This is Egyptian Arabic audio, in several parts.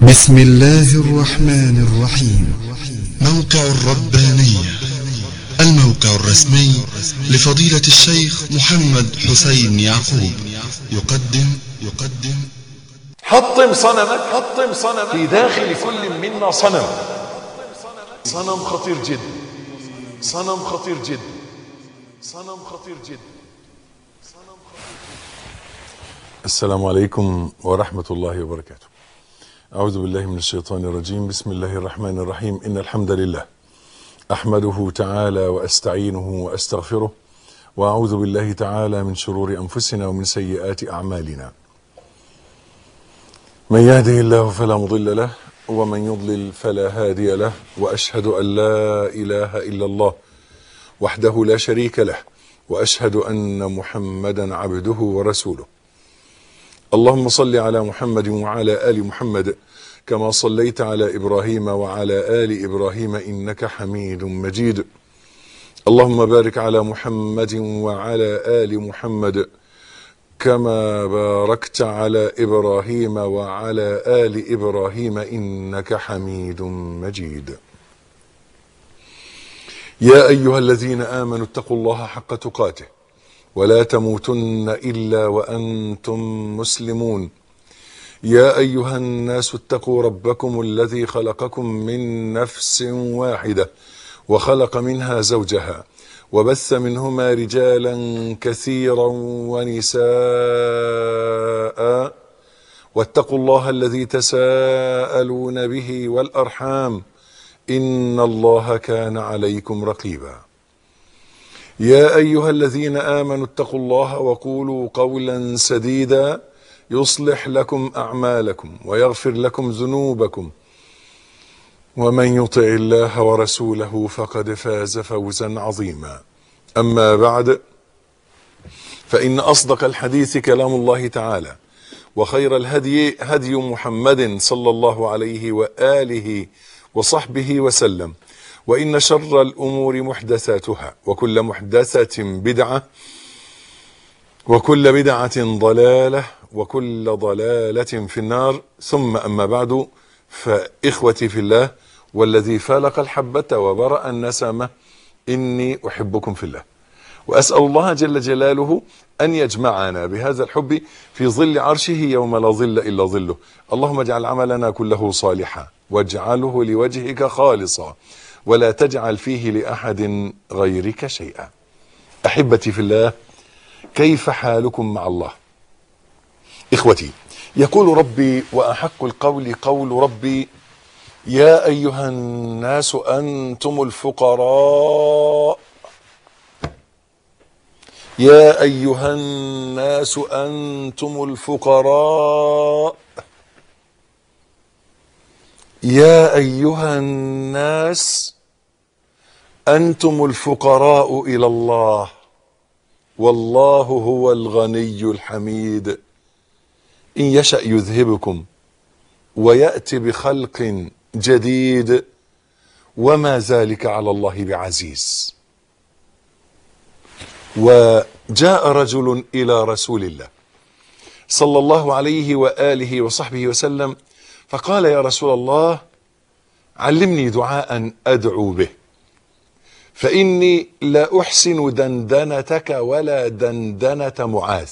بسم الله الرحمن الرحيم موقع الربانية الموقع الرسمي لفضيلة الشيخ محمد حسين يعقوب يقدم يقدم حطم صنمك حطم صنمك في داخل كل منا صنم صنم خطير جدا صنم خطير جدا صنم خطير جدا السلام عليكم ورحمة الله وبركاته أعوذ بالله من الشيطان الرجيم بسم الله الرحمن الرحيم إن الحمد لله أحمده تعالى وأستعينه وأستغفره وأعوذ بالله تعالى من شرور أنفسنا ومن سيئات أعمالنا من يهده الله فلا مضل له ومن يضلل فلا هادي له وأشهد أن لا إله إلا الله وحده لا شريك له وأشهد أن محمدا عبده ورسوله اللهم صل على محمد وعلى آل محمد كما صليت على إبراهيم وعلى آل إبراهيم إنك حميد مجيد اللهم بارك على محمد وعلى آل محمد كما باركت على إبراهيم وعلى آل إبراهيم إنك حميد مجيد يا أيها الذين آمنوا اتقوا الله حق تقاته ولا تموتن الا وانتم مسلمون يا ايها الناس اتقوا ربكم الذي خلقكم من نفس واحده وخلق منها زوجها وبث منهما رجالا كثيرا ونساء واتقوا الله الذي تساءلون به والارحام ان الله كان عليكم رقيبا يا ايها الذين امنوا اتقوا الله وقولوا قولا سديدا يصلح لكم اعمالكم ويغفر لكم ذنوبكم ومن يطع الله ورسوله فقد فاز فوزا عظيما اما بعد فان اصدق الحديث كلام الله تعالى وخير الهدي هدي محمد صلى الله عليه واله وصحبه وسلم وإن شر الأمور محدثاتها وكل محدثة بدعة وكل بدعة ضلالة وكل ضلالة في النار ثم أما بعد فإخوتي في الله والذي فالق الحبة وبرأ النسمة إني أحبكم في الله وأسأل الله جل جلاله أن يجمعنا بهذا الحب في ظل عرشه يوم لا ظل إلا ظله اللهم اجعل عملنا كله صالحا واجعله لوجهك خالصا ولا تجعل فيه لاحد غيرك شيئا احبتي في الله كيف حالكم مع الله اخوتي يقول ربي واحق القول قول ربي يا ايها الناس انتم الفقراء يا ايها الناس انتم الفقراء يا ايها الناس انتم الفقراء الى الله والله هو الغني الحميد ان يشا يذهبكم وياتي بخلق جديد وما ذلك على الله بعزيز وجاء رجل الى رسول الله صلى الله عليه واله وصحبه وسلم فقال يا رسول الله علمني دعاء ادعو به فاني لا احسن دندنتك ولا دندنه معاذ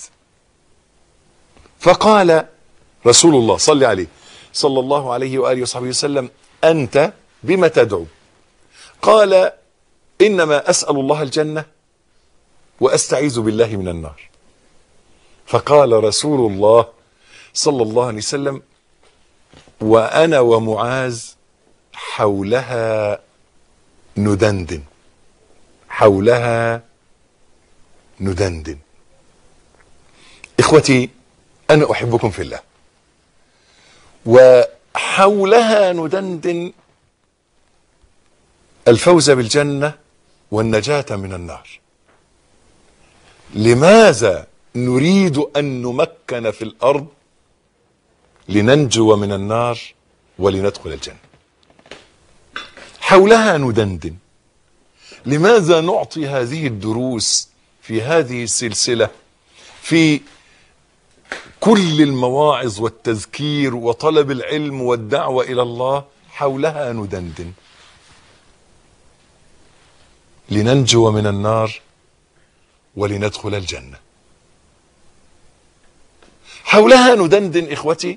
فقال رسول الله صل عليه صلى الله عليه واله وصحبه وسلم انت بما تدعو قال انما اسال الله الجنه واستعيذ بالله من النار فقال رسول الله صلى الله عليه وسلم وانا ومعاذ حولها ندندن حولها ندندن اخوتي انا احبكم في الله وحولها ندندن الفوز بالجنه والنجاه من النار لماذا نريد ان نمكن في الارض لننجو من النار ولندخل الجنه حولها ندندن لماذا نعطي هذه الدروس في هذه السلسله في كل المواعظ والتذكير وطلب العلم والدعوة إلى الله حولها ندندن لننجو من النار ولندخل الجنة حولها ندندن إخوتي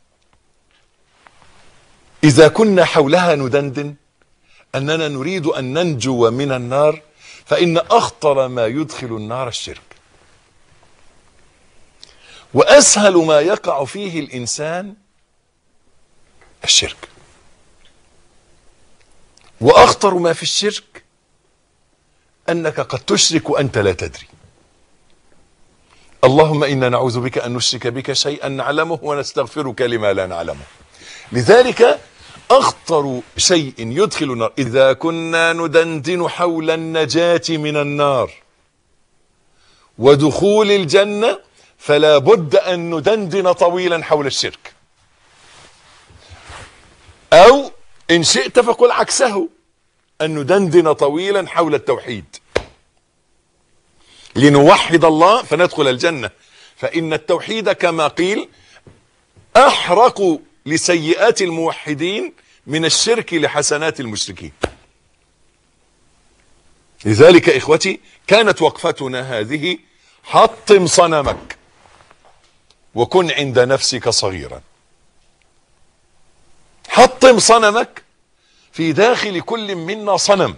إذا كنا حولها ندندن أننا نريد أن ننجو من النار فإن أخطر ما يدخل النار الشرك وأسهل ما يقع فيه الإنسان الشرك وأخطر ما في الشرك أنك قد تشرك وأنت لا تدري اللهم إنا نعوذ بك أن نشرك بك شيئا نعلمه ونستغفرك لما لا نعلمه لذلك أخطر شيء يدخل النار إذا كنا ندندن حول النجاة من النار ودخول الجنة فلا بد أن ندندن طويلا حول الشرك أو إن شئت فقل عكسه أن ندندن طويلا حول التوحيد لنوحد الله فندخل الجنة فإن التوحيد كما قيل أحرق لسيئات الموحدين من الشرك لحسنات المشركين لذلك إخوتي كانت وقفتنا هذه حطم صنمك وكن عند نفسك صغيرا حطم صنمك في داخل كل منا صنم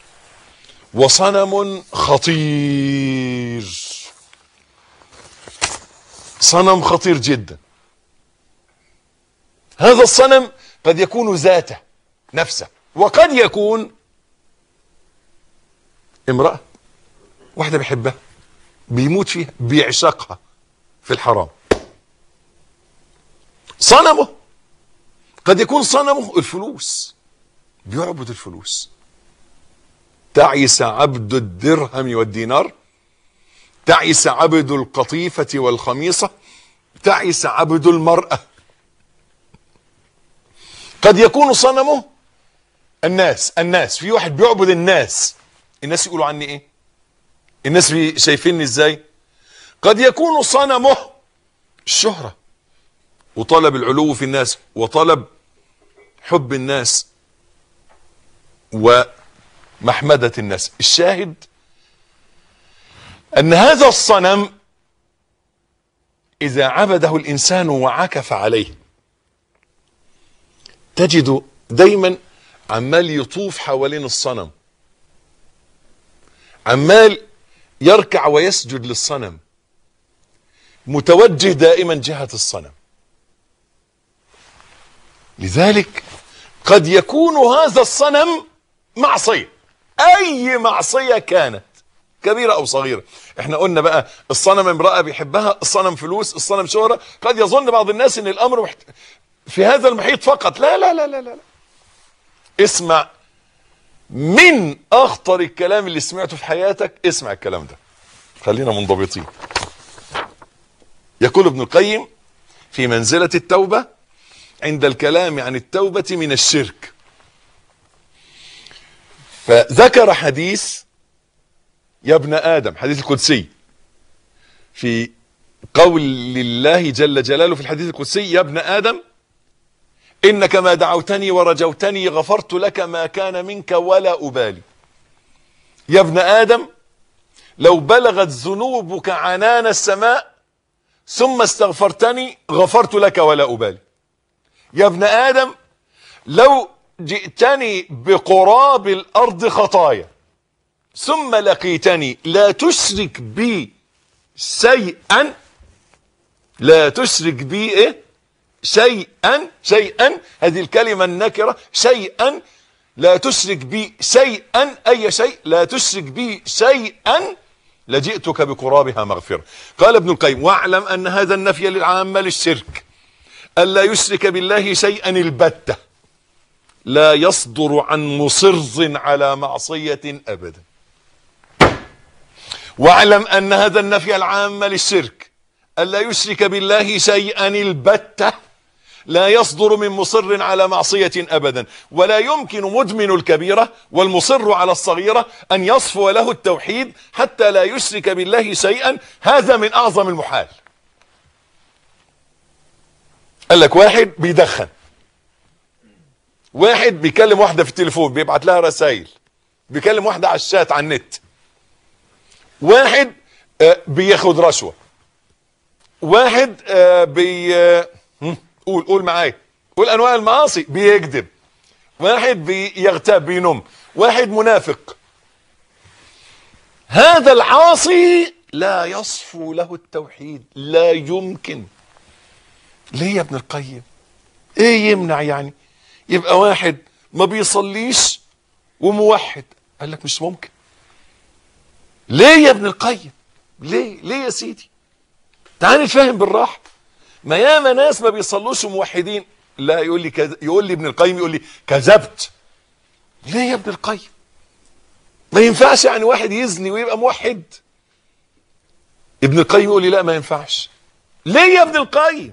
وصنم خطير صنم خطير جدا هذا الصنم قد يكون ذاته نفسه وقد يكون امرأة واحدة بيحبها بيموت فيها بيعشقها في الحرام صنمه قد يكون صنمه الفلوس بيعبد الفلوس تعس عبد الدرهم والدينار تعس عبد القطيفة والخميصة تعس عبد المرأة قد يكون صنمه الناس الناس في واحد بيعبد الناس الناس يقولوا عني ايه الناس بي- شايفيني ازاي قد يكون صنمه الشهرة وطلب العلو في الناس وطلب حب الناس ومحمدة الناس الشاهد أن هذا الصنم إذا عبده الإنسان وعكف عليه تجد دايما عمال يطوف حوالين الصنم عمال يركع ويسجد للصنم متوجه دائما جهة الصنم لذلك قد يكون هذا الصنم معصية أي معصية كانت كبيرة أو صغيرة احنا قلنا بقى الصنم امرأة بيحبها الصنم فلوس الصنم شهرة قد يظن بعض الناس ان الامر محت... في هذا المحيط فقط لا لا لا لا لا اسمع من اخطر الكلام اللي سمعته في حياتك اسمع الكلام ده خلينا منضبطين يقول ابن القيم في منزلة التوبة عند الكلام عن التوبة من الشرك فذكر حديث يا ابن آدم حديث القدسي في قول الله جل جلاله في الحديث القدسي يا ابن آدم إنك ما دعوتني ورجوتني غفرت لك ما كان منك ولا أبالي يا ابن آدم لو بلغت ذنوبك عنان السماء ثم استغفرتني غفرت لك ولا أبالي يا ابن آدم لو جئتني بقراب الأرض خطايا ثم لقيتني لا تشرك بي شيئا لا تشرك بي ايه شيئا شيئا هذه الكلمة النكرة شيئا لا تشرك بي شيئا أي شيء لا تشرك بي شيئا لجئتك بقرابها مغفرة قال ابن القيم واعلم أن هذا النفي للعامة للشرك ألا يشرك بالله شيئا البتة لا يصدر عن مصر على معصية أبدا واعلم أن هذا النفي العام للشرك ألا يشرك بالله شيئا البتة لا يصدر من مصر على معصية أبدا ولا يمكن مدمن الكبيرة والمصر على الصغيرة أن يصفو له التوحيد حتى لا يشرك بالله شيئا هذا من أعظم المحال قال لك واحد بيدخن واحد بيكلم واحده في التليفون بيبعت لها رسائل بيكلم واحده على الشات على النت واحد آه، بياخد رشوه واحد آه، بي آه، هم، قول قول معايا قول انواع المعاصي بيكذب واحد بيغتاب بينم واحد منافق هذا العاصي لا يصفو له التوحيد لا يمكن ليه يا ابن القيم ايه يمنع يعني يبقى واحد ما بيصليش وموحد قال لك مش ممكن ليه يا ابن القيم ليه ليه يا سيدي تعال نفهم بالراحه ما ياما ناس ما بيصلوش وموحدين لا يقول لي كذ... يقول لي ابن القيم يقول لي كذبت ليه يا ابن القيم ما ينفعش يعني واحد يزني ويبقى موحد ابن القيم يقول لي لا ما ينفعش ليه يا ابن القيم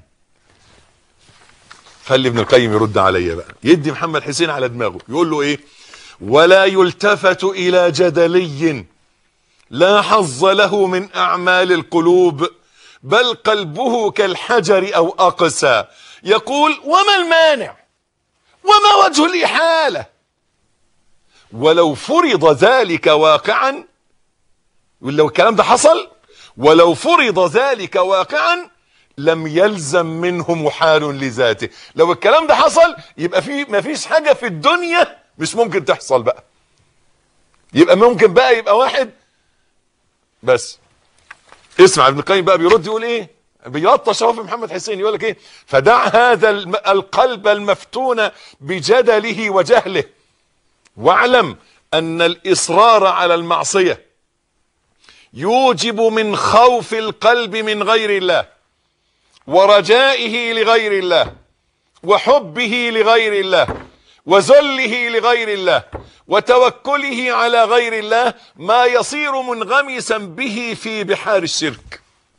خلي ابن القيم يرد عليا بقى يدي محمد حسين على دماغه يقول له ايه ولا يلتفت الى جدلي لا حظ له من اعمال القلوب بل قلبه كالحجر او اقسى يقول وما المانع وما وجه الاحاله ولو فرض ذلك واقعا لو الكلام ده حصل ولو فرض ذلك واقعا لم يلزم منه محال لذاته لو الكلام ده حصل يبقى في ما فيش حاجه في الدنيا مش ممكن تحصل بقى يبقى ممكن بقى يبقى واحد بس اسمع ابن القيم بقى بيرد يقول ايه بيلطش اهو في محمد حسين يقول لك ايه فدع هذا الم- القلب المفتون بجدله وجهله واعلم ان الاصرار على المعصيه يوجب من خوف القلب من غير الله ورجائه لغير الله وحبه لغير الله وذله لغير الله وتوكله على غير الله ما يصير منغمسا به في بحار الشرك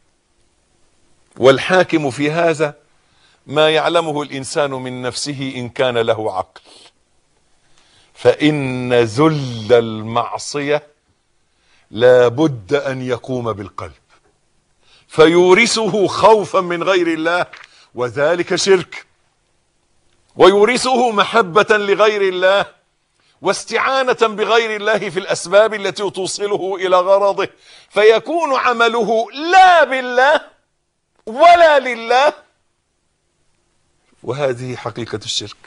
والحاكم في هذا ما يعلمه الانسان من نفسه ان كان له عقل فان ذل المعصيه لا بد ان يقوم بالقلب فيورثه خوفا من غير الله وذلك شرك ويورثه محبة لغير الله واستعانة بغير الله في الأسباب التي توصله إلى غرضه فيكون عمله لا بالله ولا لله وهذه حقيقة الشرك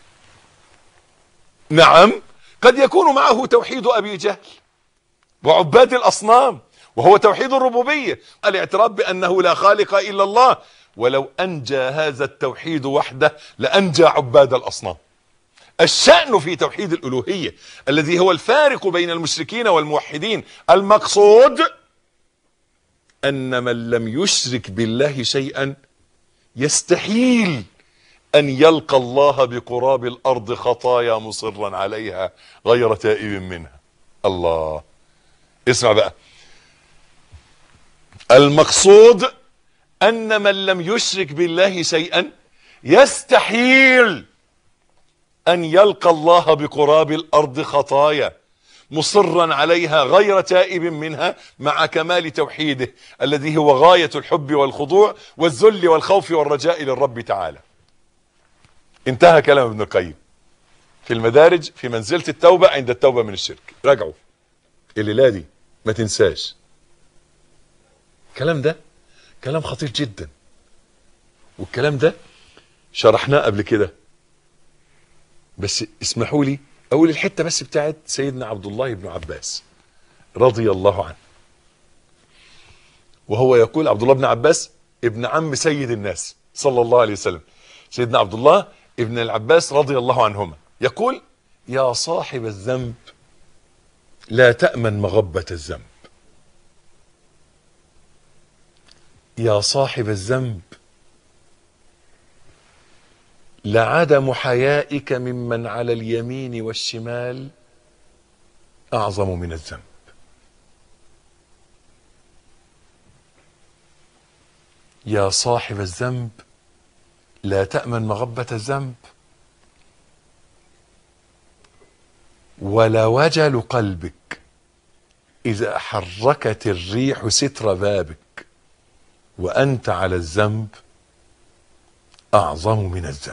نعم قد يكون معه توحيد أبي جهل وعباد الأصنام وهو توحيد الربوبية الاعتراف بأنه لا خالق إلا الله ولو أنجى هذا التوحيد وحده لأنجى عباد الأصنام الشأن في توحيد الألوهية الذي هو الفارق بين المشركين والموحدين المقصود أن من لم يشرك بالله شيئا يستحيل أن يلقى الله بقراب الأرض خطايا مصرا عليها غير تائب منها الله اسمع بقى المقصود ان من لم يشرك بالله شيئا يستحيل ان يلقى الله بقراب الارض خطايا مصرا عليها غير تائب منها مع كمال توحيده الذي هو غايه الحب والخضوع والذل والخوف والرجاء للرب تعالى انتهى كلام ابن القيم في المدارج في منزله التوبه عند التوبه من الشرك راجعوا الليله دي ما تنساش الكلام ده كلام خطير جدا والكلام ده شرحناه قبل كده بس اسمحوا لي اقول الحته بس بتاعت سيدنا عبد الله بن عباس رضي الله عنه وهو يقول عبد الله بن عباس ابن عم سيد الناس صلى الله عليه وسلم سيدنا عبد الله ابن العباس رضي الله عنهما يقول يا صاحب الذنب لا تأمن مغبة الذنب يا صاحب الذنب لعدم حيائك ممن على اليمين والشمال اعظم من الذنب يا صاحب الذنب لا تامن مغبه الذنب ولا وجل قلبك اذا حركت الريح ستر بابك وانت على الذنب اعظم من الذنب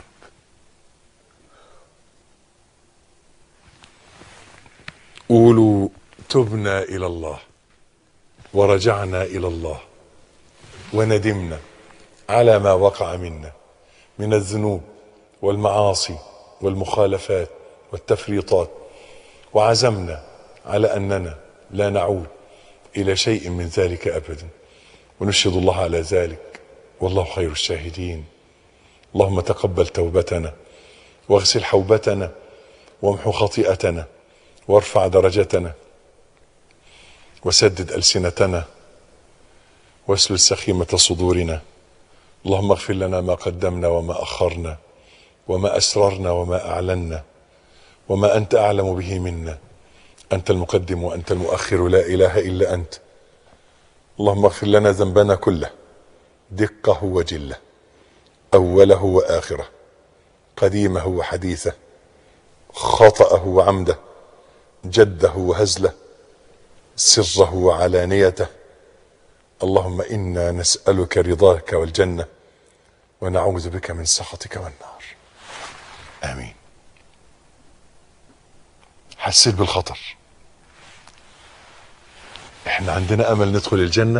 قولوا تبنا الى الله ورجعنا الى الله وندمنا على ما وقع منا من الذنوب والمعاصي والمخالفات والتفريطات وعزمنا على اننا لا نعود الى شيء من ذلك ابدا ونشهد الله على ذلك والله خير الشاهدين اللهم تقبل توبتنا واغسل حوبتنا وامحو خطيئتنا وارفع درجتنا وسدد السنتنا واسلل سخيمه صدورنا اللهم اغفر لنا ما قدمنا وما اخرنا وما اسررنا وما اعلنا وما انت اعلم به منا انت المقدم وانت المؤخر لا اله الا انت اللهم اغفر لنا ذنبنا كله دقه وجله اوله واخره قديمه وحديثه خطاه وعمده جده وهزله سره وعلانيته اللهم انا نسالك رضاك والجنه ونعوذ بك من سخطك والنار امين حسيت بالخطر احنا عندنا امل ندخل الجنه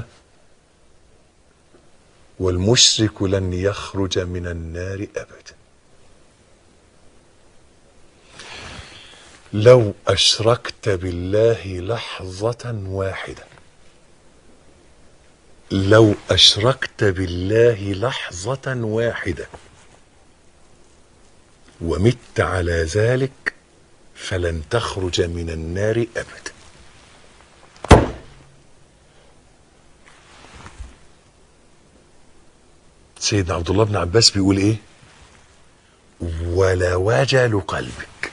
والمشرك لن يخرج من النار ابدا لو اشركت بالله لحظه واحده لو اشركت بالله لحظه واحده ومت على ذلك فلن تخرج من النار ابدا سيدنا عبد الله بن عباس بيقول ايه ولا وجل قلبك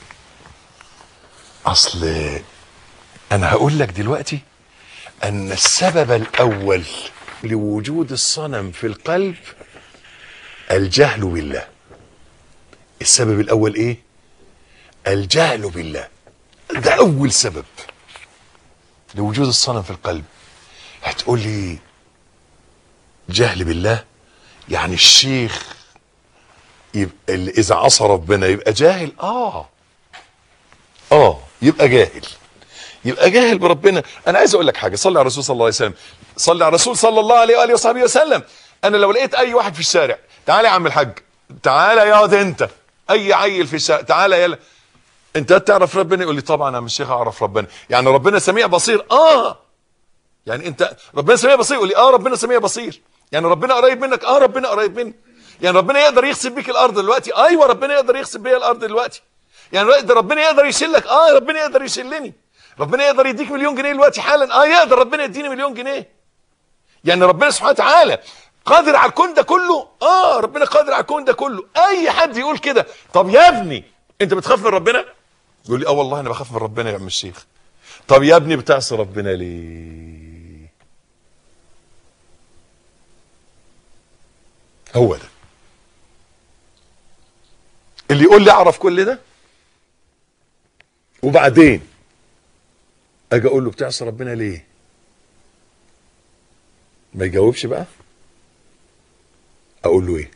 اصل انا هقول لك دلوقتي ان السبب الاول لوجود الصنم في القلب الجهل بالله السبب الاول ايه الجهل بالله ده اول سبب لوجود الصنم في القلب هتقول لي جهل بالله يعني الشيخ يبقى اللي اذا عصى ربنا يبقى جاهل اه اه يبقى جاهل يبقى جاهل بربنا انا عايز اقول لك حاجه صلي على الرسول صلى الله عليه وسلم صلي على الرسول صلى الله عليه واله وصحبه وسلم انا لو لقيت اي واحد في الشارع تعالى يا عم الحاج تعالى يا ده انت اي عيل في الشارع تعالى يلا انت تعرف ربنا يقول لي طبعا انا مش شيخ اعرف ربنا يعني ربنا سميع بصير اه يعني انت ربنا سميع بصير يقول لي اه ربنا سميع بصير يعني ربنا قريب منك اه ربنا قريب مني يعني ربنا يقدر يخسف بيك الارض دلوقتي ايوه ربنا يقدر يخسف بيا الارض دلوقتي يعني ربنا يقدر يشيلك اه ربنا يقدر يشيلني ربنا يقدر يديك مليون جنيه دلوقتي حالا اه يقدر ربنا يديني مليون جنيه يعني ربنا سبحانه وتعالى قادر على الكون ده كله اه ربنا قادر على الكون ده كله اي حد يقول كده طب يا ابني انت بتخاف من ربنا يقول لي اه والله انا بخاف من ربنا يا عم الشيخ طب يا ابني بتعصي ربنا ليه هو ده اللي يقول لي اعرف كل ده وبعدين اجي اقول له بتعصي ربنا ليه ما يجاوبش بقى اقول له ايه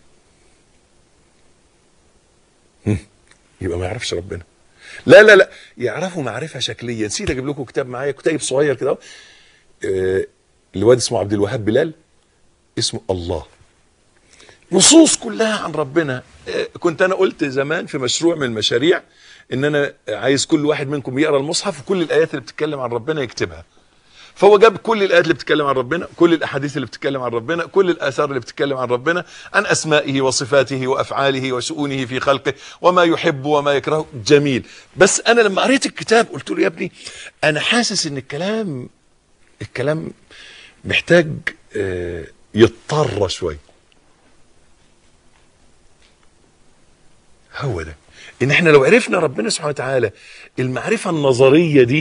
هم، يبقى ما يعرفش ربنا لا لا لا يعرفه معرفه شكليه نسيت اجيب لكم كتاب معايا كتاب صغير كده أهو. آه، الواد اسمه عبد الوهاب بلال اسمه الله نصوص كلها عن ربنا آه، كنت انا قلت زمان في مشروع من المشاريع ان انا عايز كل واحد منكم يقرا المصحف وكل الايات اللي بتتكلم عن ربنا يكتبها فهو جاب كل الايات اللي بتتكلم عن ربنا كل الاحاديث اللي بتتكلم عن ربنا كل الاثار اللي بتتكلم عن ربنا عن اسمائه وصفاته وافعاله وشؤونه في خلقه وما يحب وما يكره جميل بس انا لما قريت الكتاب قلت له يا ابني انا حاسس ان الكلام الكلام محتاج آه، يضطر شويه هو ده ان احنا لو عرفنا ربنا سبحانه وتعالى المعرفه النظريه دي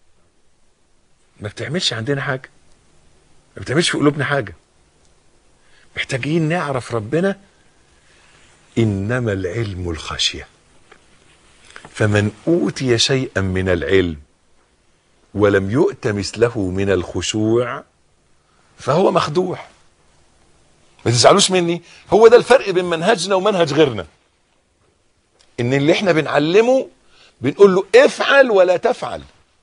ما بتعملش عندنا حاجه ما بتعملش في قلوبنا حاجه محتاجين نعرف ربنا انما العلم الخشيه فمن اوتي شيئا من العلم ولم يؤت مثله من الخشوع فهو مخدوع ما تزعلوش مني هو ده الفرق بين منهجنا ومنهج غيرنا ان اللي احنا بنعلمه بنقول له افعل ولا تفعل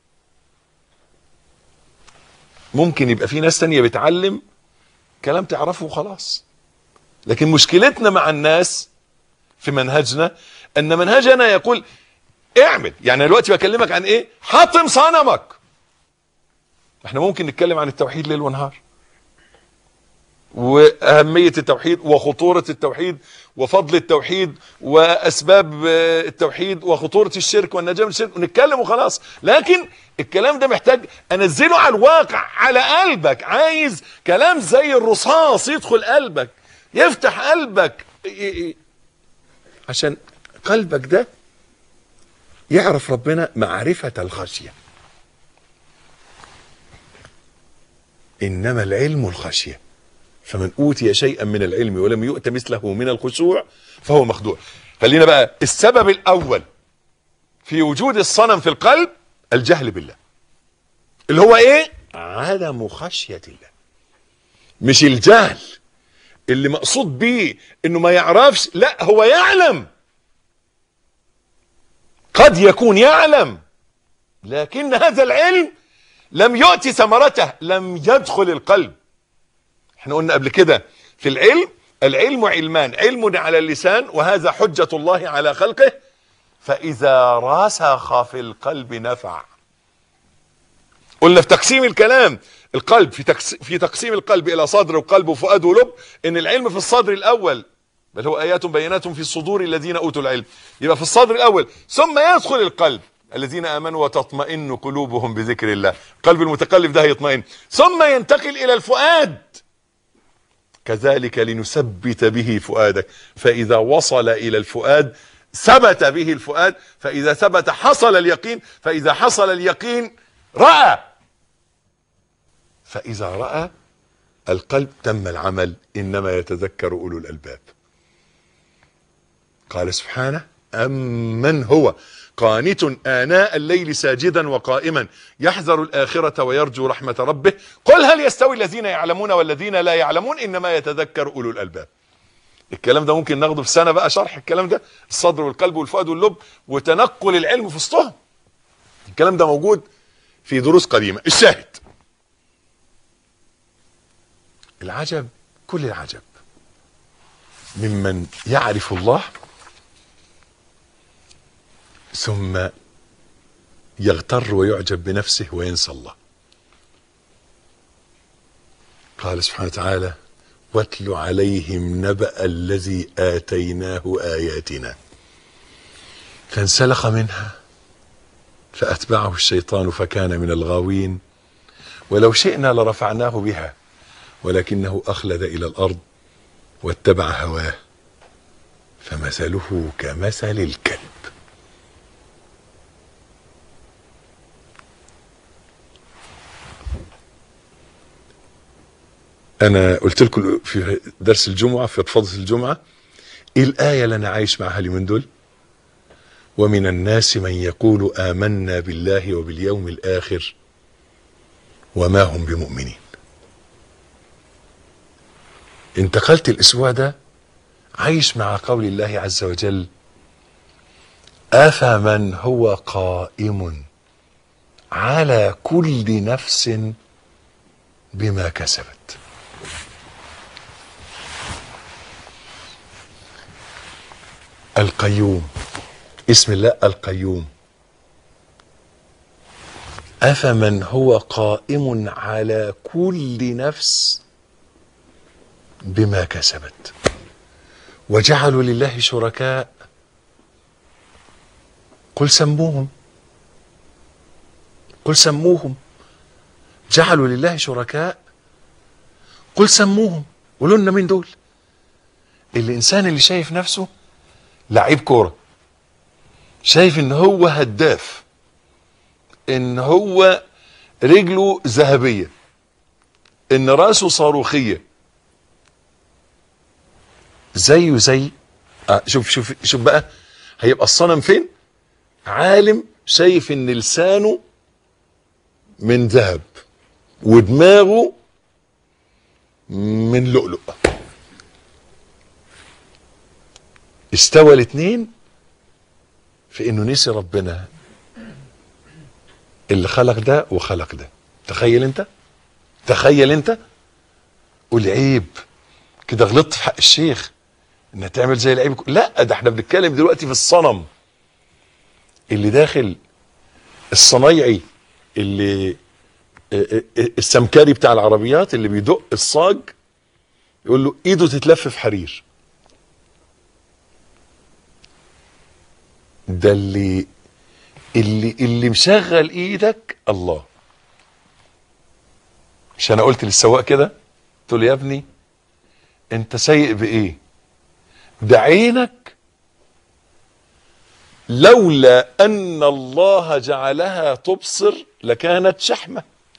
ممكن يبقى في ناس تانية بتعلم كلام تعرفه وخلاص لكن مشكلتنا مع الناس في منهجنا ان منهجنا يقول اعمل يعني أنا دلوقتي بكلمك عن ايه حطم صنمك احنا ممكن نتكلم عن التوحيد ليل ونهار واهميه التوحيد وخطوره التوحيد وفضل التوحيد واسباب آه، التوحيد وخطوره الشرك والنجاه من الشرك ونتكلم وخلاص لكن الكلام ده محتاج انزله على الواقع على قلبك عايز كلام زي الرصاص يدخل قلبك يفتح قلبك ي- ي- عشان قلبك ده يعرف ربنا معرفه الخشيه انما العلم الخشيه فمن اوتي شيئا من العلم ولم يؤت مثله من الخشوع فهو مخدوع خلينا بقى السبب الاول في وجود الصنم في القلب الجهل بالله اللي هو ايه عدم خشيه الله مش الجهل اللي مقصود بيه انه ما يعرفش لا هو يعلم قد يكون يعلم لكن هذا العلم لم يؤتي ثمرته لم يدخل القلب احنا قلنا قبل كده في العلم العلم علمان علم على اللسان وهذا حجة الله على خلقه فإذا رسخ في القلب نفع قلنا في تقسيم الكلام القلب في تقس- في تقسيم القلب الى صدر وقلب وفؤاد ولب ان العلم في الصدر الاول بل هو ايات بينات في الصدور الذين اوتوا العلم يبقى في الصدر الاول ثم يدخل القلب الذين امنوا وتطمئن قلوبهم بذكر الله قلب المتقلب ده يطمئن ثم ينتقل الى الفؤاد كذلك لنثبت به فؤادك فإذا وصل إلى الفؤاد ثبت به الفؤاد فإذا ثبت حصل اليقين فإذا حصل اليقين رأى فإذا رأى القلب تم العمل إنما يتذكر أولو الألباب قال سبحانه أمن هو قانت آناء الليل ساجدا وقائما يحذر الآخرة ويرجو رحمة ربه قل هل يستوي الذين يعلمون والذين لا يعلمون إنما يتذكر أولو الألباب الكلام ده ممكن ناخده في سنة بقى شرح الكلام ده الصدر والقلب والفؤاد واللب وتنقل العلم في وسطهم الكلام ده موجود في دروس قديمة الشاهد العجب كل العجب ممن يعرف الله ثم يغتر ويعجب بنفسه وينسى الله قال سبحانه وتعالى واتل عليهم نبأ الذي آتيناه آياتنا فانسلخ منها فأتبعه الشيطان فكان من الغاوين ولو شئنا لرفعناه بها ولكنه أخلد إلى الأرض واتبع هواه فمثله كمثل الكلب انا قلت لكم في درس الجمعه في فضل الجمعه ايه الايه اللي انا عايش معاها اليومين دول ومن الناس من يقول امنا بالله وباليوم الاخر وما هم بمؤمنين انتقلت الاسبوع ده عايش مع قول الله عز وجل افمن هو قائم على كل نفس بما كسبت القيوم اسم الله القيوم افمن هو قائم على كل نفس بما كسبت وجعلوا لله شركاء قل سموهم قل سموهم جعلوا لله شركاء قل سموهم قولوا لنا مين دول الانسان اللي شايف نفسه لعيب كوره شايف ان هو هداف ان هو رجله ذهبيه ان راسه صاروخيه زيه زي آه شوف شوف شوف بقى هيبقى الصنم فين عالم شايف ان لسانه من ذهب ودماغه من لؤلؤ استوى الاثنين في انه نسي ربنا اللي خلق ده وخلق ده تخيل انت تخيل انت قول عيب كده غلطت في حق الشيخ انها تعمل زي العيب لا ده احنا بنتكلم دلوقتي في الصنم اللي داخل الصنايعي اللي السمكري بتاع العربيات اللي بيدق الصاج يقول له ايده تتلف في حرير ده اللي اللي اللي مشغل ايدك الله مش انا قلت للسواق كده قلت له يا ابني انت سايق بايه ده عينك لولا ان الله جعلها تبصر لكانت شحمه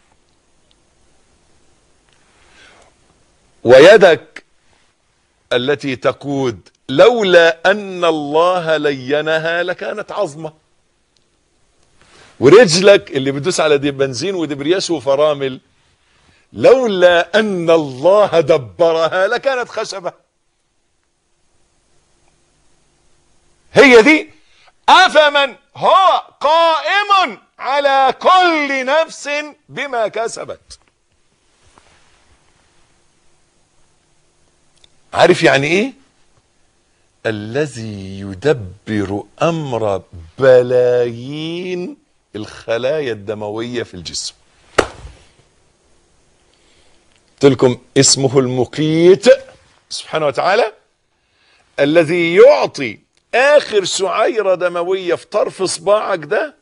ويدك التي تقود لولا ان الله لينها لكانت عظمه ورجلك اللي بتدوس على دي بنزين ودبرياس وفرامل لولا ان الله دبرها لكانت خشبه هي دي افمن هو قائم على كل نفس بما كسبت عارف يعني ايه الذي يدبر امر بلايين الخلايا الدمويه في الجسم قلت لكم اسمه المقيت سبحانه وتعالى الذي يعطي اخر شعيره دمويه في طرف صباعك ده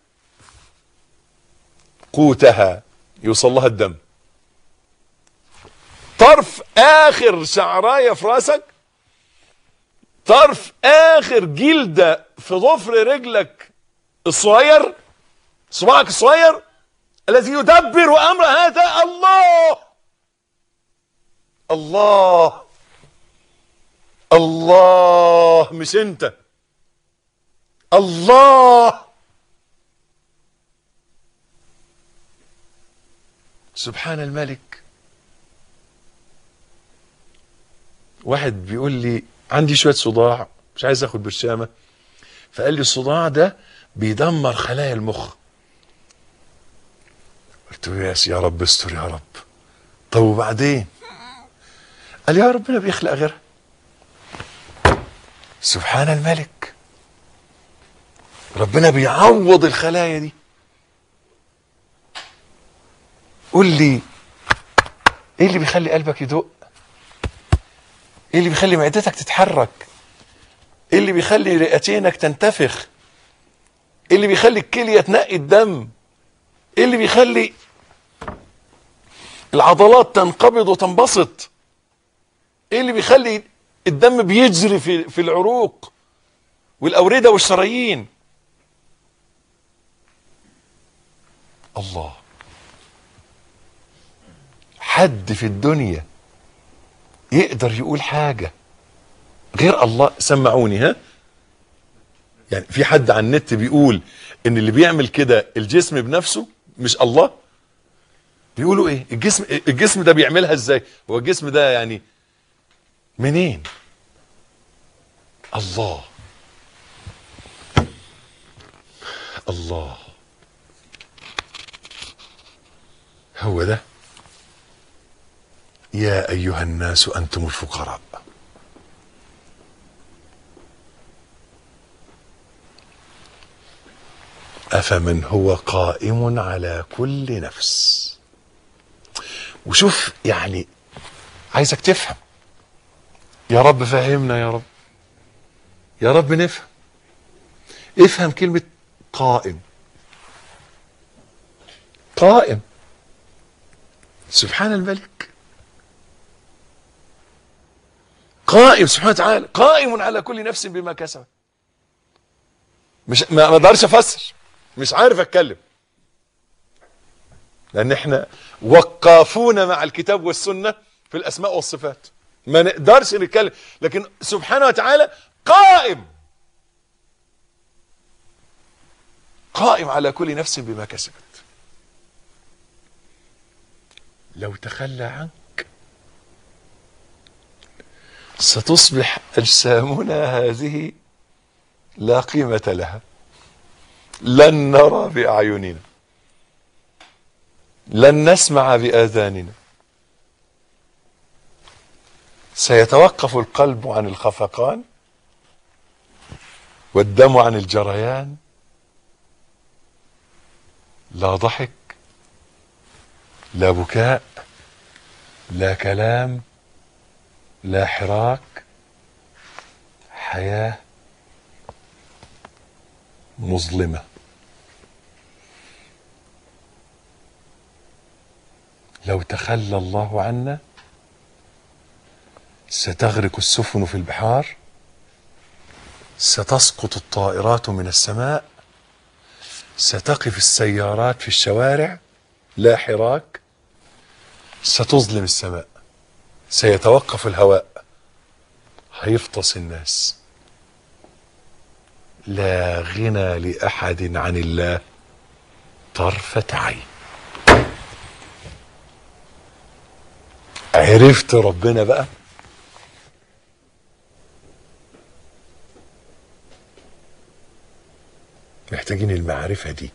قوتها يوصل لها الدم طرف اخر شعرايه في راسك طرف اخر جلده في ضفر رجلك الصغير صباعك الصغير الذي يدبر امر هذا الله الله الله مش انت الله سبحان الملك واحد بيقول لي عندي شويه صداع مش عايز اخد برشامه فقال لي الصداع ده بيدمر خلايا المخ قلت له ياس يا رب استر يا رب طب وبعدين قال يا ربنا بيخلق غيرها سبحان الملك ربنا بيعوض الخلايا دي قول لي ايه اللي بيخلي قلبك يدق ايه اللي بيخلي معدتك تتحرك ايه اللي بيخلي رئتينك تنتفخ ايه اللي بيخلي الكليه تنقي الدم ايه اللي بيخلي العضلات تنقبض وتنبسط ايه اللي بيخلي الدم بيجري في في العروق والاورده والشرايين الله حد في الدنيا يقدر يقول حاجة غير الله سمعوني ها يعني في حد على النت بيقول ان اللي بيعمل كده الجسم بنفسه مش الله بيقولوا ايه الجسم الجسم ده بيعملها ازاي هو الجسم ده يعني منين الله الله هو ده يا ايها الناس انتم الفقراء افمن هو قائم على كل نفس وشوف يعني عايزك تفهم يا رب فهمنا يا رب يا رب نفهم افهم كلمة قائم قائم سبحان الملك قائم سبحانه وتعالى قائم على كل نفس بما كسبت مش ما ما اقدرش افسر مش عارف اتكلم لان احنا وقافون مع الكتاب والسنه في الاسماء والصفات ما نقدرش نتكلم لكن سبحانه وتعالى قائم قائم على كل نفس بما كسبت لو تخلى عنك ستصبح اجسامنا هذه لا قيمة لها لن نرى بأعيننا لن نسمع بآذاننا سيتوقف القلب عن الخفقان والدم عن الجريان لا ضحك لا بكاء لا كلام لا حراك حياه مظلمه لو تخلى الله عنا ستغرق السفن في البحار ستسقط الطائرات من السماء ستقف السيارات في الشوارع لا حراك ستظلم السماء سيتوقف الهواء هيفطس الناس لا غنى لاحد عن الله طرفه عين عرفت ربنا بقى محتاجين المعرفة دي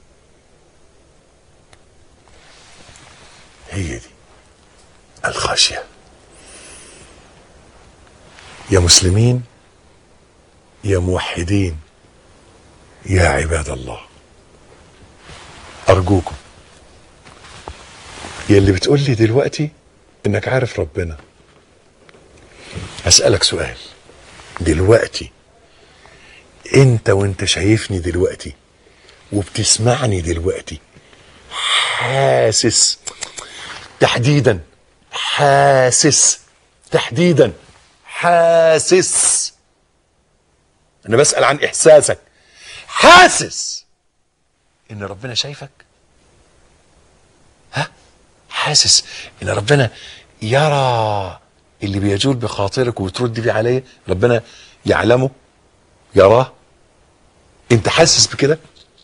هي دي الخشية يا مسلمين يا موحدين يا عباد الله أرجوكم يا اللي بتقول لي دلوقتي إنك عارف ربنا هسألك سؤال دلوقتي انت وانت شايفني دلوقتي وبتسمعني دلوقتي حاسس تحديدا حاسس تحديدا حاسس انا بسأل عن احساسك حاسس ان ربنا شايفك ها حاسس ان ربنا يرى اللي بيجول بخاطرك وترد بيه عليه ربنا يعلمه يراه انت حاسس بكده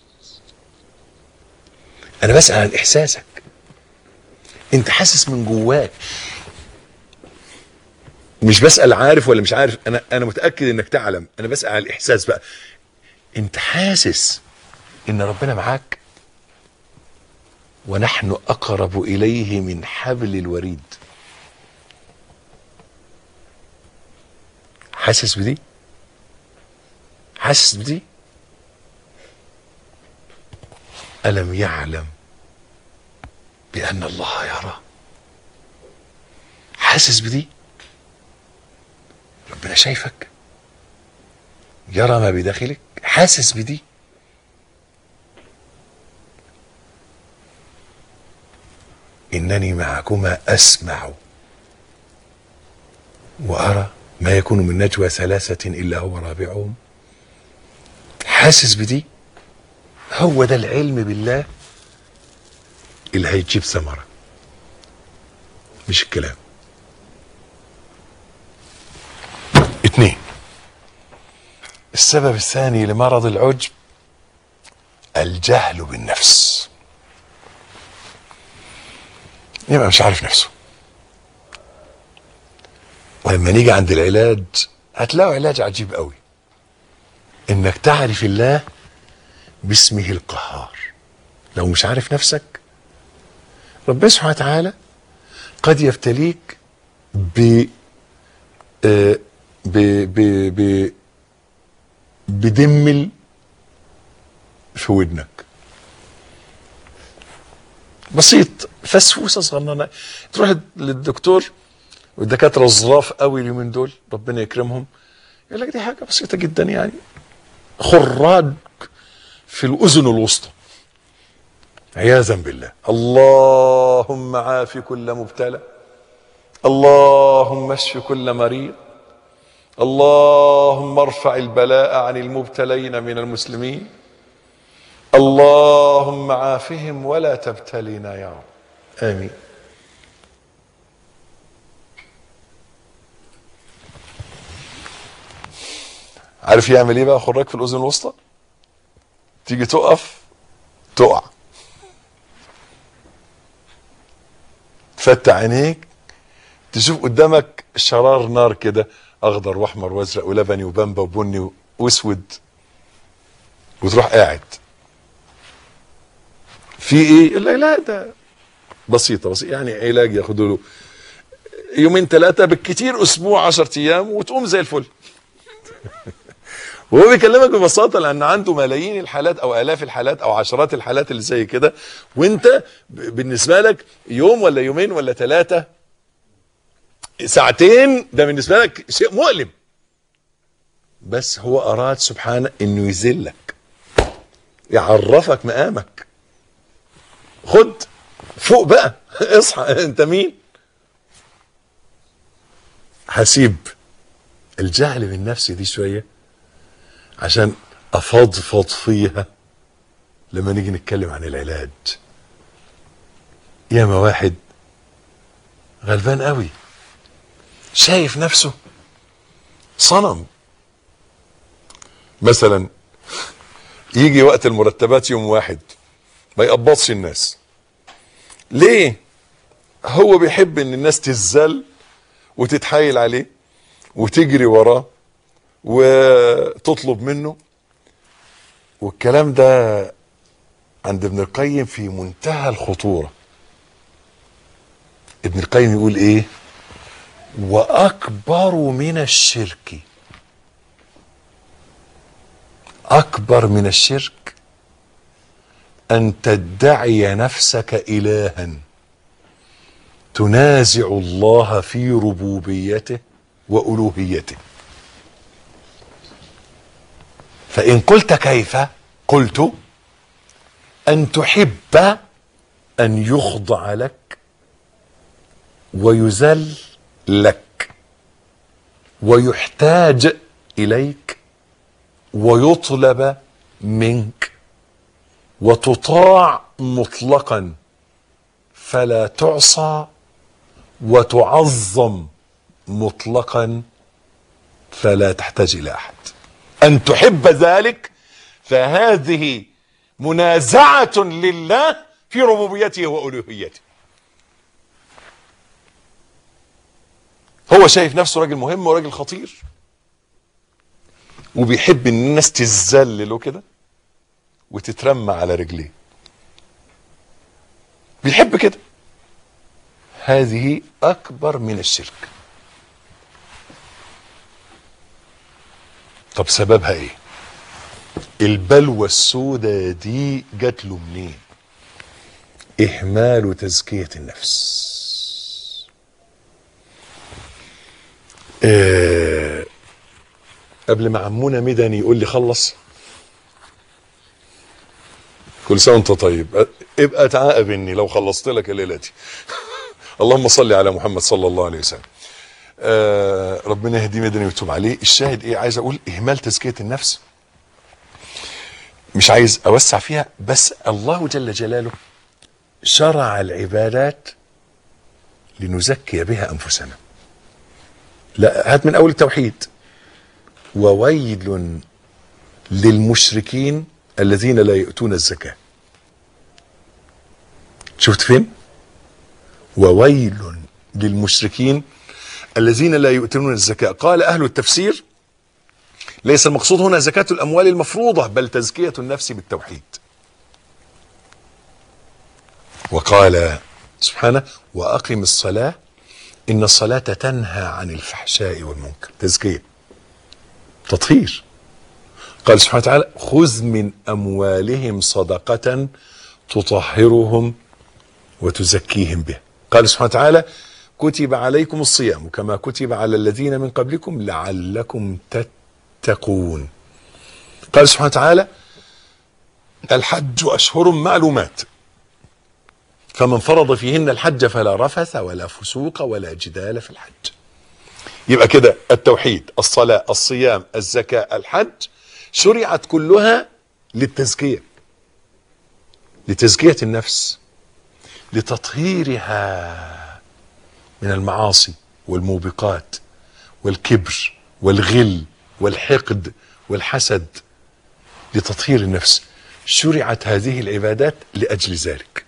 انا بسأل عن احساسك انت حاسس من جواك مش بسأل عارف ولا مش عارف انا انا متأكد انك تعلم انا بسأل عن الاحساس بقى انت حاسس ان ربنا معاك ونحن اقرب اليه من حبل الوريد حاسس بدي حاسس بدي ألم يعلم بأن الله يرى حاسس بدي ربنا شايفك يرى ما بداخلك حاسس بدي إنني معكما أسمع وأرى ما يكون من نجوى ثلاثة إلا هو رابعهم حاسس بدي هو ده العلم بالله اللي هيجيب ثمرة مش الكلام اتنين السبب الثاني لمرض العجب الجهل بالنفس يبقى مش عارف نفسه ولما نيجي عند العلاج هتلاقوا علاج عجيب قوي انك تعرف الله باسمه القهار لو مش عارف نفسك ربنا سبحانه وتعالى قد يبتليك ب آه، ب ب ب بدمل في ودنك بسيط فسفوسه صغننه تروح للدكتور والدكاتره الظراف قوي اليومين دول ربنا يكرمهم يقول لك دي حاجه بسيطه جدا يعني خراج في الاذن الوسطى عياذا بالله اللهم عاف كل مبتلى اللهم اشف كل مريض اللهم ارفع البلاء عن المبتلين من المسلمين اللهم عافهم ولا تبتلينا يا رب امين عارف يعمل ايه بقى خراج في الاذن الوسطى تيجي تقف تقع تفتح عينيك تشوف قدامك شرار نار كده اخضر واحمر وازرق ولبني وبامبا وبني واسود وتروح قاعد في ايه يقول لك لا ده بسيطه بس يعني علاج ياخدوا له يومين ثلاثه بالكثير اسبوع 10 ايام وتقوم زي الفل وهو بيكلمك ببساطه لان عنده ملايين الحالات او الاف الحالات او عشرات الحالات اللي زي كده وانت ب- بالنسبه لك يوم ولا يومين ولا ثلاثه ساعتين ده بالنسبه لك شيء مؤلم بس هو اراد سبحانه انه يذلك يعرفك مقامك خد فوق بقى اصحى انت مين هسيب الجهل بالنفس دي شويه عشان افضفض فيها لما نيجي نتكلم عن العلاج ياما واحد غلبان قوي شايف نفسه صنم مثلا يجي وقت المرتبات يوم واحد ما يقبضش الناس ليه هو بيحب ان الناس تزل وتتحايل عليه وتجري وراه وتطلب منه والكلام ده عند ابن القيم في منتهى الخطورة ابن القيم يقول ايه واكبر من الشرك اكبر من الشرك ان تدعي نفسك الها تنازع الله في ربوبيته والوهيته فان قلت كيف قلت ان تحب ان يخضع لك ويذل لك ويحتاج اليك ويطلب منك وتطاع مطلقا فلا تعصى وتعظم مطلقا فلا تحتاج الى احد ان تحب ذلك فهذه منازعه لله في ربوبيته والوهيته هو شايف نفسه راجل مهم وراجل خطير وبيحب ان الناس تذل له كده وتترمى على رجليه بيحب كده هذه اكبر من الشرك طب سببها ايه البلوى السوداء دي جات له منين اهمال تزكيه النفس آه قبل ما عمونا مدني يقول لي خلص كل سنه وانت طيب ابقى تعاقبني لو خلصت لك الليله دي اللهم صل على محمد صلى الله عليه وسلم آه ربنا يهدي مدني ويتوب عليه الشاهد ايه عايز اقول اهمال تزكيه النفس مش عايز اوسع فيها بس الله جل جلاله شرع العبادات لنزكي بها انفسنا لا هات من اول التوحيد وويل للمشركين الذين لا يؤتون الزكاه شفت فين وويل للمشركين الذين لا يؤتون الزكاه قال اهل التفسير ليس المقصود هنا زكاه الاموال المفروضه بل تزكيه النفس بالتوحيد وقال سبحانه واقم الصلاه ان الصلاه تنهى عن الفحشاء والمنكر تزكيه تطهير قال سبحانه وتعالى خذ من اموالهم صدقه تطهرهم وتزكيهم به قال سبحانه وتعالى كتب عليكم الصيام كما كتب على الذين من قبلكم لعلكم تتقون قال سبحانه وتعالى الحج اشهر معلومات فمن فرض فيهن الحج فلا رفث ولا فسوق ولا جدال في الحج يبقى كده التوحيد الصلاة الصيام الزكاة الحج شرعت كلها للتزكية لتزكية النفس لتطهيرها من المعاصي والموبقات والكبر والغل والحقد والحسد لتطهير النفس شرعت هذه العبادات لأجل ذلك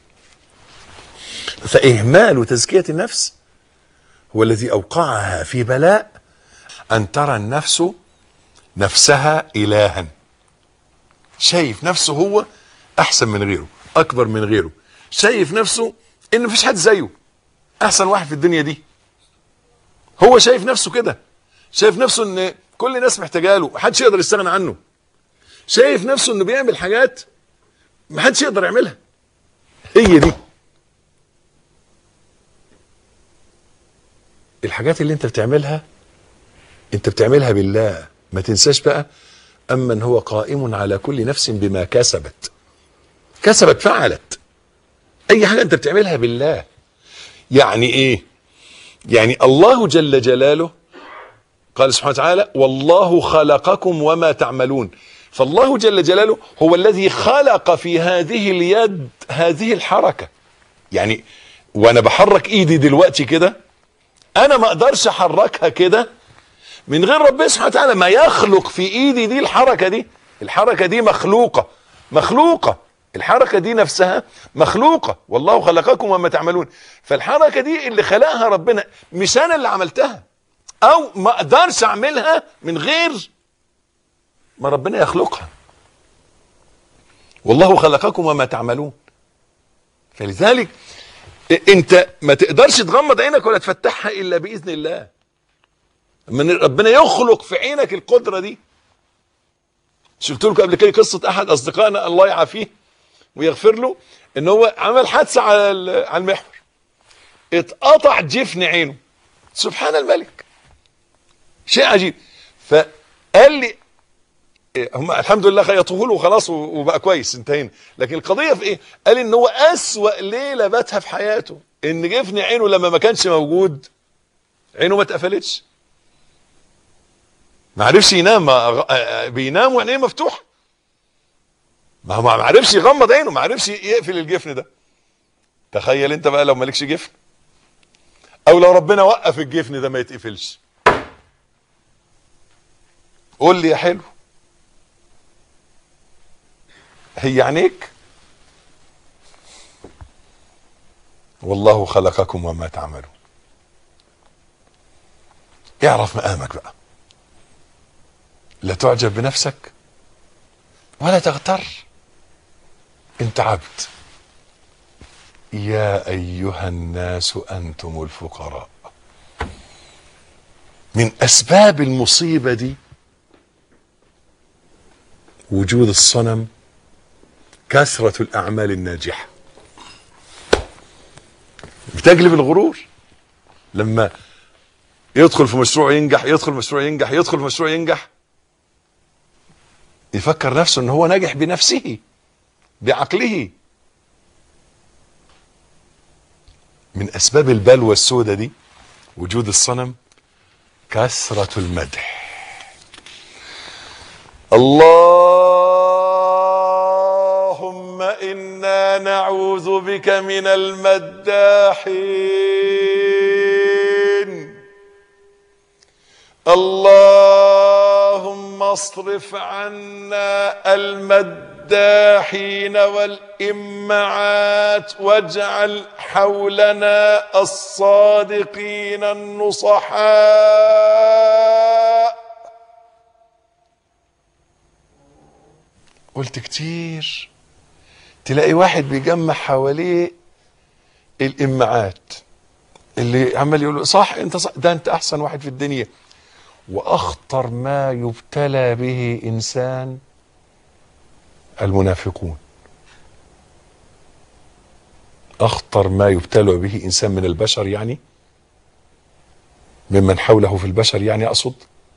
فإهمال تزكية النفس هو الذي أوقعها في بلاء أن ترى النفس نفسها إلها شايف نفسه هو احسن من غيره اكبر من غيره شايف نفسه ان مفيش حد زيه احسن واحد في الدنيا دي هو شايف نفسه كده شايف نفسه ان كل الناس محتاجه له محدش يقدر يستغنى عنه شايف نفسه انه بيعمل حاجات محدش يقدر يعملها هي دي الحاجات اللي انت بتعملها انت بتعملها بالله ما تنساش بقى أمن هو قائم على كل نفس بما كسبت كسبت فعلت أي حاجة أنت بتعملها بالله يعني إيه يعني الله جل جلاله قال سبحانه وتعالى والله خلقكم وما تعملون فالله جل جلاله هو الذي خلق في هذه اليد هذه الحركة يعني وانا بحرك ايدي دلوقتي كده انا ما اقدرش احركها كده من غير ربنا سبحانه وتعالى ما يخلق في ايدي دي الحركه دي الحركه دي مخلوقه مخلوقه الحركه دي نفسها مخلوقه والله خلقكم وما تعملون فالحركه دي اللي خلقها ربنا مش انا اللي عملتها او ما اقدرش اعملها من غير ما ربنا يخلقها والله خلقكم وما تعملون فلذلك انت ما تقدرش تغمض عينك ولا تفتحها الا باذن الله من ربنا يخلق في عينك القدره دي شفت لكم قبل كده قصه احد اصدقائنا الله يعافيه ويغفر له ان هو عمل حادثه على على المحور اتقطع جفن عينه سبحان الملك شيء عجيب فقال لي هم الحمد لله خيطوه له وخلاص وبقى كويس انتهينا لكن القضيه في ايه قال ان هو اسوا ليله باتها في حياته ان جفن عينه لما ما كانش موجود عينه ما اتقفلتش ما عرفش ينام ما بينام وعينيه مفتوحه ما هو ما عرفش يغمض عينه ما عرفش يقفل الجفن ده تخيل انت بقى لو مالكش جفن او لو ربنا وقف الجفن ده ما يتقفلش قول لي يا حلو هي عينيك والله خلقكم وما تعملون اعرف مقامك بقى لا تعجب بنفسك ولا تغتر انت عبد يا ايها الناس انتم الفقراء من اسباب المصيبه دي وجود الصنم كثره الاعمال الناجحه بتجلب الغرور لما يدخل في مشروع ينجح يدخل مشروع ينجح يدخل في مشروع ينجح يفكر نفسه ان هو ناجح بنفسه بعقله من اسباب البلوى السوداء دي وجود الصنم كثرة المدح اللهم انا نعوذ بك من المداحين اللهم اصرف عنا المداحين والإمعات واجعل حولنا الصادقين النصحاء قلت كتير تلاقي واحد بيجمع حواليه الإمعات اللي عمال يقول صح انت صح ده انت احسن واحد في الدنيا واخطر ما يبتلى به انسان المنافقون اخطر ما يبتلى به انسان من البشر يعني ممن حوله في البشر يعني اقصد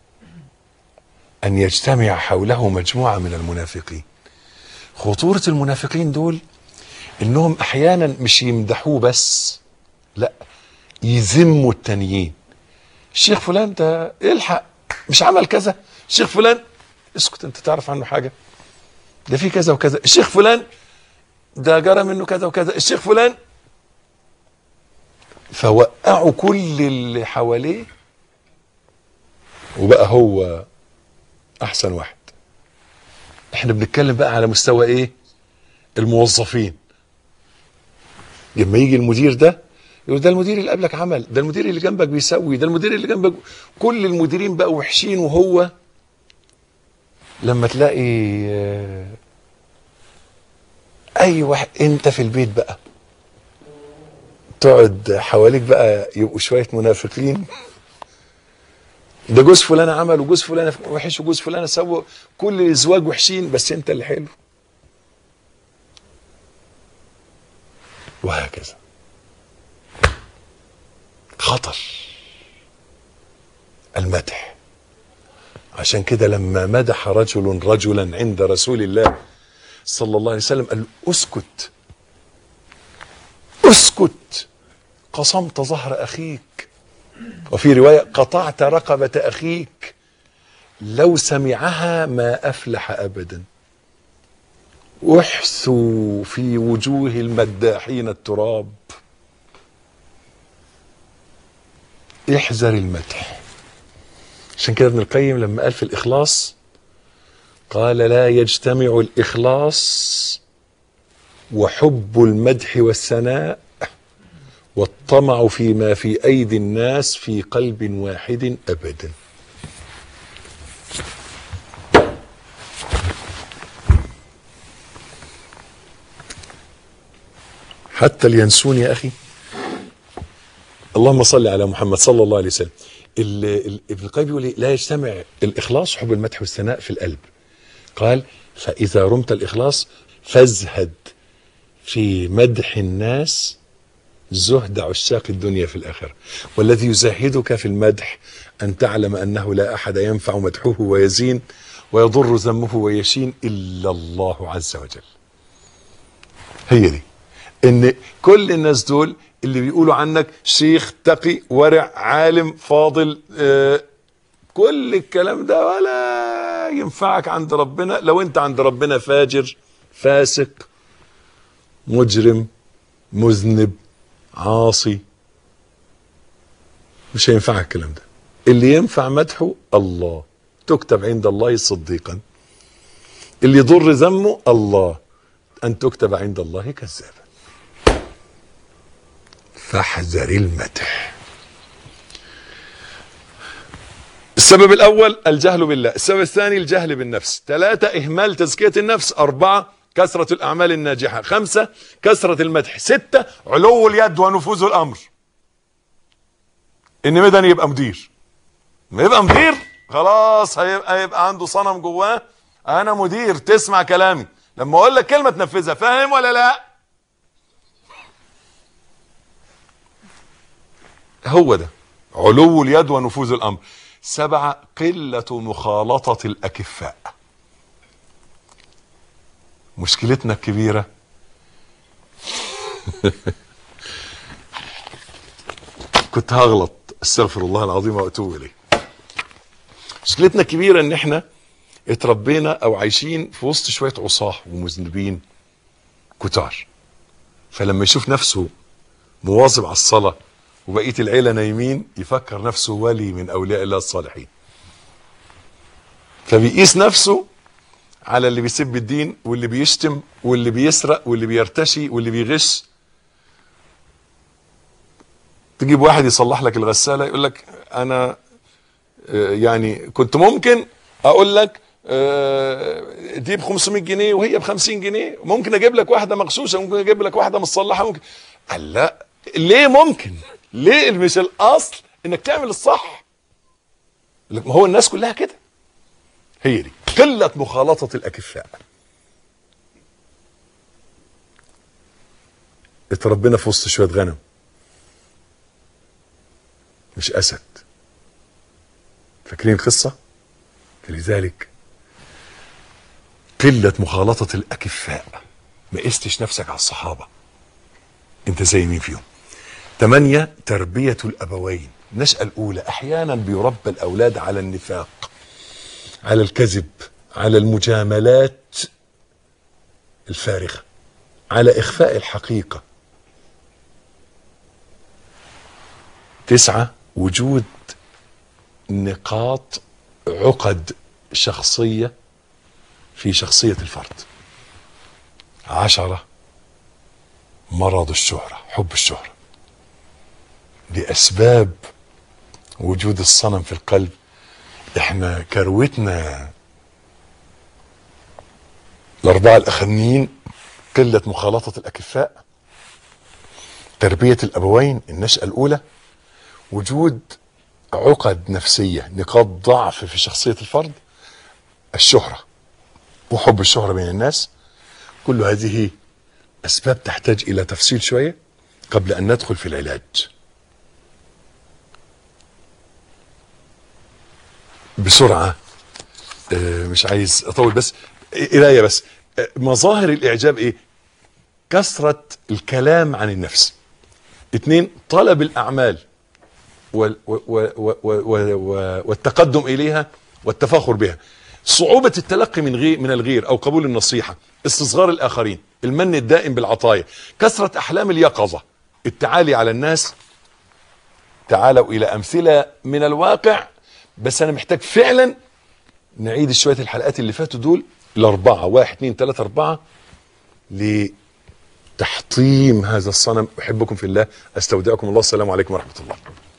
ان يجتمع حوله مجموعه من المنافقين خطوره المنافقين دول انهم احيانا مش يمدحوه بس لا يذموا التانيين الشيخ فلان ده الحق مش عمل كذا الشيخ فلان اسكت انت تعرف عنه حاجه ده في كذا وكذا الشيخ فلان ده جرى منه كذا وكذا الشيخ فلان فوقعوا كل اللي حواليه وبقى هو احسن واحد احنا بنتكلم بقى على مستوى ايه الموظفين لما يجي المدير ده يقول ده المدير اللي قبلك عمل ده المدير اللي جنبك بيسوي ده المدير اللي جنبك كل المديرين بقوا وحشين وهو لما تلاقي اي واحد انت في البيت بقى تقعد حواليك بقى يبقوا شويه منافقين ده جوز فلان عمل وجوز فلان وحش وجوز فلان سوى كل الازواج وحشين بس انت اللي حلو وهكذا خطر المدح عشان كده لما مدح رجل رجلا عند رسول الله صلى الله عليه وسلم قال له اسكت اسكت قصمت ظهر اخيك وفي روايه قطعت رقبه اخيك لو سمعها ما افلح ابدا احثوا في وجوه المداحين التراب احذر المدح عشان كده ابن القيم لما قال في الاخلاص قال لا يجتمع الاخلاص وحب المدح والثناء والطمع فيما في ايدي الناس في قلب واحد ابدا حتى اليانسون يا اخي اللهم صل على محمد صلى الله عليه وسلم ال- ال- ابن القيم بيقول إيه؟ لا يجتمع الاخلاص حب المدح والثناء في القلب قال فاذا رمت الاخلاص فازهد في مدح الناس زهد عشاق الدنيا في الاخره والذي يزهدك في المدح ان تعلم انه لا احد ينفع مدحه ويزين ويضر ذمه ويشين الا الله عز وجل هي دي ان كل الناس دول اللي بيقولوا عنك شيخ تقي ورع عالم فاضل آه كل الكلام ده ولا ينفعك عند ربنا لو انت عند ربنا فاجر فاسق مجرم مذنب عاصي مش هينفعك الكلام ده اللي ينفع مدحه الله تكتب عند الله صديقا اللي يضر ذمه الله ان تكتب عند الله كذابا فاحذر المدح السبب الأول الجهل بالله السبب الثاني الجهل بالنفس ثلاثة إهمال تزكية النفس أربعة كثرة الأعمال الناجحة خمسة كثرة المدح ستة علو اليد ونفوذ الأمر إن مدني يبقى مدير ما يبقى مدير خلاص هيبقى, هيبقى عنده صنم جواه أنا مدير تسمع كلامي لما أقول لك كلمة تنفذها فاهم ولا لا هو ده علو اليد ونفوذ الامر سبعة قلة مخالطة الأكفاء مشكلتنا الكبيرة كنت هغلط استغفر الله العظيم واتوب اليه مشكلتنا الكبيرة ان احنا اتربينا او عايشين في وسط شوية عصاه ومذنبين كتار فلما يشوف نفسه مواظب على الصلاه وبقيه العيله نايمين يفكر نفسه ولي من اولياء الله الصالحين فبيقيس نفسه على اللي بيسب الدين واللي بيشتم واللي بيسرق واللي بيرتشي واللي بيغش تجيب واحد يصلح لك الغساله يقول لك انا آه، يعني كنت ممكن اقول لك آه، دي ب 500 جنيه وهي ب 50 جنيه ممكن اجيب لك واحده مغشوشه ممكن اجيب لك واحده متصلحه ممكن قال لا ليه ممكن ليه مش الاصل انك تعمل الصح لك ما هو الناس كلها كده هي دي قله مخالطه الاكفاء اتربينا في وسط شويه غنم مش اسد فاكرين القصه فلذلك قله مخالطه الاكفاء ما قستش نفسك على الصحابه انت زي مين فيهم ثمانية تربية الأبوين النشأة الأولى أحيانا بيربى الأولاد على النفاق على الكذب على المجاملات الفارغة على إخفاء الحقيقة تسعة وجود نقاط عقد شخصية في شخصية الفرد عشرة مرض الشهرة حب الشهرة لأسباب وجود الصنم في القلب احنا كروتنا الأربعة الأخرانيين قلة مخالطة الأكفاء تربية الأبوين النشأة الأولى وجود عقد نفسية نقاط ضعف في شخصية الفرد الشهرة وحب الشهرة بين الناس كل هذه أسباب تحتاج إلى تفصيل شوية قبل أن ندخل في العلاج بسرعة آه، مش عايز أطول بس قراية بس آه، مظاهر الإعجاب إيه كثرة الكلام عن النفس اثنين طلب الأعمال وال- و- و- و- و- و- والتقدم إليها والتفاخر بها صعوبة التلقي من غير من الغير أو قبول النصيحة استصغار الآخرين المن الدائم بالعطايا كثرة أحلام اليقظة التعالي على الناس تعالوا إلى أمثلة من الواقع بس أنا محتاج فعلا نعيد شوية الحلقات اللي فاتوا دول الأربعة واحد اثنين ثلاثة أربعة لتحطيم هذا الصنم أحبكم في الله أستودعكم الله السلام عليكم ورحمة الله